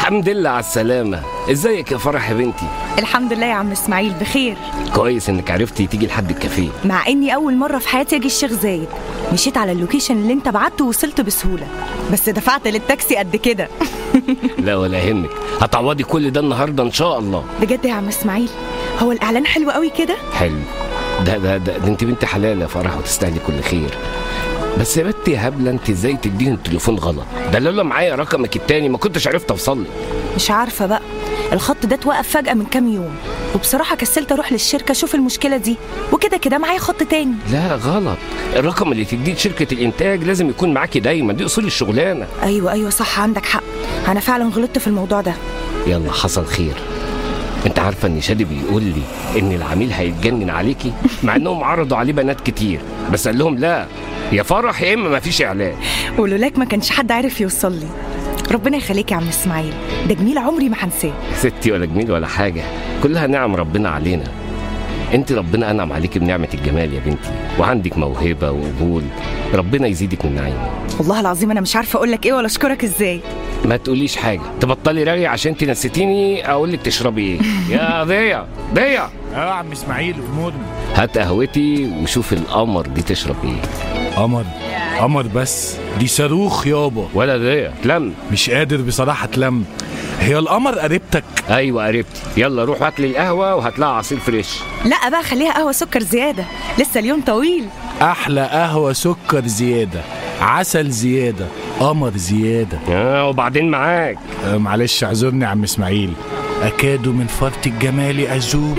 الحمد لله على السلامة ازيك يا فرح يا بنتي الحمد لله يا عم اسماعيل بخير كويس انك عرفتي تيجي لحد الكافيه مع اني اول مره في حياتي اجي الشيخ زايد مشيت على اللوكيشن اللي انت بعته ووصلت بسهوله بس دفعت للتاكسي قد كده لا ولا يهمك هتعوضي كل ده النهارده ان شاء الله بجد يا عم اسماعيل هو الاعلان حلو قوي كده حلو ده ده ده, ده انت بنت حلال يا فرح وتستاهلي كل خير بس يا بنتي يا هبله انت ازاي تديهم التليفون غلط ده لولا معايا رقمك التاني ما كنتش عرفت اوصل لك مش عارفه بقى الخط ده اتوقف فجاه من كام يوم وبصراحه كسلت اروح للشركه اشوف المشكله دي وكده كده معايا خط تاني لا غلط الرقم اللي تديه شركه الانتاج لازم يكون معاكي دايما دي اصول الشغلانه ايوه ايوه صح عندك حق انا فعلا غلطت في الموضوع ده يلا حصل خير انت عارفه ان شادي بيقول لي ان العميل هيتجنن عليكي مع انهم عرضوا عليه بنات كتير بس قال لهم لا يا فرح يا اما مفيش اعلان ولولاك ما كانش حد عارف يوصل لي ربنا يخليك يا عم اسماعيل ده جميل عمري ما هنساه ستي ولا جميل ولا حاجه كلها نعم ربنا علينا انت ربنا انعم عليكي بنعمه الجمال يا بنتي وعندك موهبه وقبول ربنا يزيدك من نعيمه والله العظيم انا مش عارفه اقول لك ايه ولا اشكرك ازاي ما تقوليش حاجه تبطلي رغي عشان انت نسيتيني اقول لك تشربي ايه يا ضيا ضيا اه يا عم اسماعيل امورنا هات قهوتي وشوف القمر دي تشرب ايه قمر قمر بس دي صاروخ يابا ولا ضيا تلم مش قادر بصراحه اتلم هي القمر قريبتك ايوه قربتي يلا روح هات لي القهوه وهات لها عصير فريش لا بقى خليها قهوه سكر زياده لسه اليوم طويل احلى قهوه سكر زياده عسل زياده قمر زياده اه وبعدين معاك آه معلش اعذرني يا عم اسماعيل اكاد من فرط الجمال اذوبه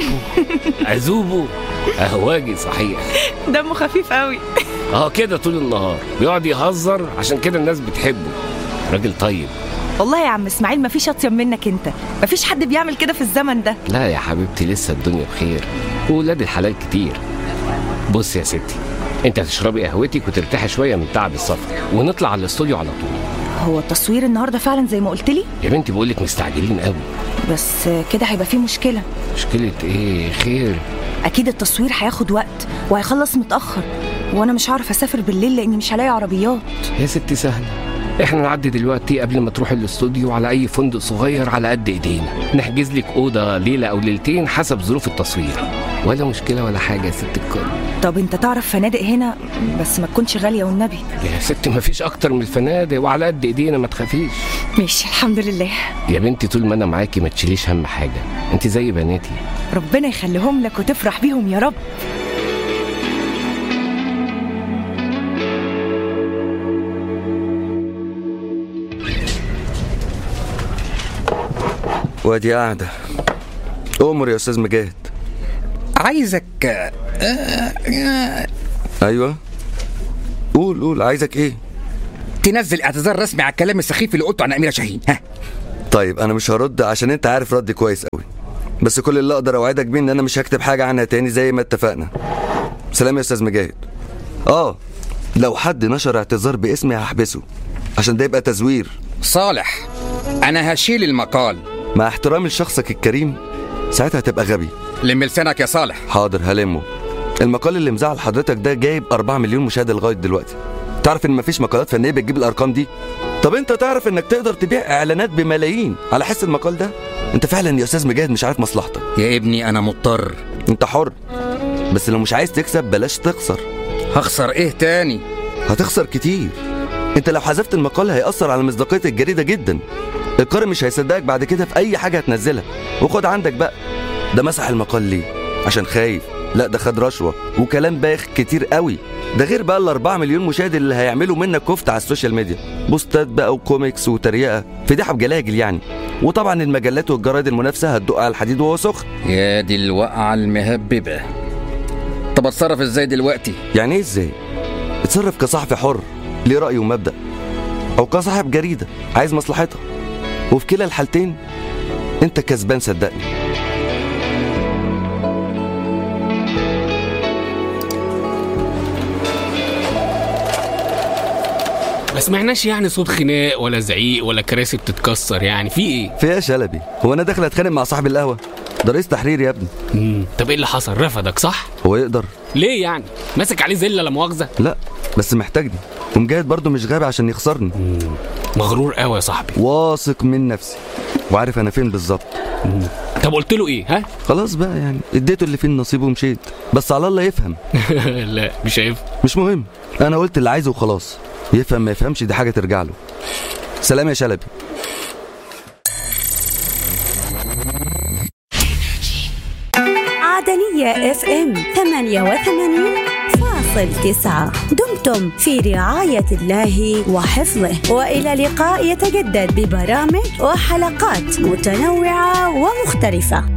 عزوبه قهواجي صحيح دمه خفيف قوي اه كده طول النهار بيقعد يهزر عشان كده الناس بتحبه راجل طيب والله يا عم اسماعيل مفيش اطيب منك انت مفيش حد بيعمل كده في الزمن ده لا يا حبيبتي لسه الدنيا بخير وولاد الحلال كتير بص يا ستي انت هتشربي قهوتك وترتاحي شويه من تعب السفر ونطلع على الاستوديو على طول هو التصوير النهارده فعلا زي ما قلت لي يا بنتي بقول لك مستعجلين قوي بس كده هيبقى فيه مشكله مشكله ايه خير اكيد التصوير هياخد وقت وهيخلص متاخر وانا مش هعرف اسافر بالليل لاني مش هلاقي عربيات يا ستي سهله احنا نعدي دلوقتي قبل ما تروحي الاستوديو على اي فندق صغير على قد ايدينا نحجز لك اوضه ليله او ليلتين حسب ظروف التصوير ولا مشكله ولا حاجه يا ست الكل طب انت تعرف فنادق هنا بس ما تكونش غاليه والنبي يا ستي ما فيش اكتر من الفنادق وعلى قد ايدينا ما تخافيش ماشي الحمد لله يا بنتي طول ما انا معاكي ما تشيليش هم حاجه انت زي بناتي ربنا يخليهم لك وتفرح بيهم يا رب وادي قاعدة أمر يا أستاذ مجاهد عايزك أيوة قول قول عايزك إيه تنزل اعتذار رسمي على الكلام السخيف اللي قلته عن أميرة شاهين ها طيب أنا مش هرد عشان أنت عارف ردي كويس قوي بس كل اللي أقدر أوعدك بيه إن أنا مش هكتب حاجة عنها تاني زي ما اتفقنا سلام يا أستاذ مجاهد آه لو حد نشر اعتذار باسمي هحبسه عشان ده يبقى تزوير صالح أنا هشيل المقال مع احترامي لشخصك الكريم ساعتها هتبقى غبي لم لسانك يا صالح حاضر هلمه المقال اللي مزعل حضرتك ده جايب 4 مليون مشاهده لغايه دلوقتي تعرف ان مفيش مقالات فنيه بتجيب الارقام دي طب انت تعرف انك تقدر تبيع اعلانات بملايين على حس المقال ده انت فعلا يا استاذ مجاهد مش عارف مصلحتك يا ابني أنا مضطر انت حر بس لو مش عايز تكسب بلاش تخسر هخسر إيه تاني هتخسر كتير انت لو حذفت المقال هيأثر على مصداقية الجريدة جدا القارئ مش هيصدقك بعد كده في اي حاجة هتنزلها وخد عندك بقى ده مسح المقال ليه عشان خايف لا ده خد رشوة وكلام بايخ كتير قوي ده غير بقى الأربعة مليون مشاهد اللي هيعملوا منك كفتة على السوشيال ميديا بوستات بقى وكوميكس وتريقة فضيحة بجلاجل يعني وطبعا المجلات والجرايد المنافسة هتدق على الحديد وهو سخن يا دي الوقعة المهببة طب اتصرف ازاي دلوقتي يعني ايه ازاي اتصرف كصحفي حر ليه رأي ومبدأ او كصاحب جريدة عايز مصلحتها وفي كلا الحالتين انت كسبان صدقني ما سمعناش يعني صوت خناق ولا زعيق ولا كراسي بتتكسر يعني في ايه؟ في ايه يا شلبي هو انا داخل اتخانق مع صاحب القهوة ده رئيس تحرير يا ابني مم. طب ايه اللي حصل؟ رفضك صح؟ هو يقدر ليه يعني؟ ماسك عليه زله لا مؤاخذه؟ لا بس محتاجني ومجاهد برضه مش غبي عشان يخسرني مغرور قوي يا صاحبي واثق من نفسي وعارف انا فين بالظبط طب قلت له ايه ها خلاص بقى يعني اديته اللي فيه النصيب ومشيت بس على الله يفهم لا مش هينفع مش مهم انا قلت اللي عايزه وخلاص يفهم ما يفهمش دي حاجه ترجع له سلام يا شلبي عدنية اف ام 88 فاصل تسعة دمتم في رعاية الله وحفظه وإلى لقاء يتجدد ببرامج وحلقات متنوعة ومختلفة